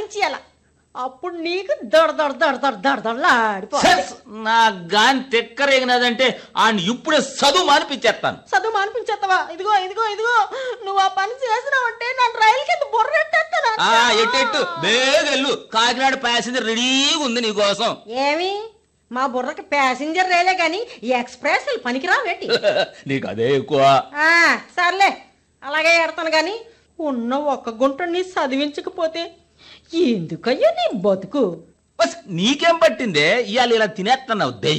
సాధించేయాల అప్పుడు నీకు దడ దడ దడ దడ దడ దడలాడిపోవాలి సెస్, నా గాని తెక్కరేగినదంటే ఆయన ఇప్పుడే చదువు మానిపించేస్తాను చదువు మానిపించేస్తావా ఇదిగో ఇదిగో ఇదిగో నువ్వు ఆ పని చేసినావంటే నన్ను రైలు కింద బొర్రెట్టేస్తాను ఆ ఎట్టు ఎట్టు బేగెళ్ళు కాకినాడ ప్యాసింజర్ రెడీగా ఉంది నీకోసం ఏమి మా బుర్రకి ప్యాసింజర్ రైలే గాని ఈ ఎక్స్ప్రెస్ పనికిరావేటి నీకు అదే ఎక్కువ ఆ, సర్లే అలాగే ఎడతాను గాని ఉన్న ఒక్క గుంటని చదివించకపోతే ఎందుకయ్యా నీ బతుకు బస్ నీకేం పట్టిందే ఇవాళ ఇలా తినేస్తున్నావు దెయ్యం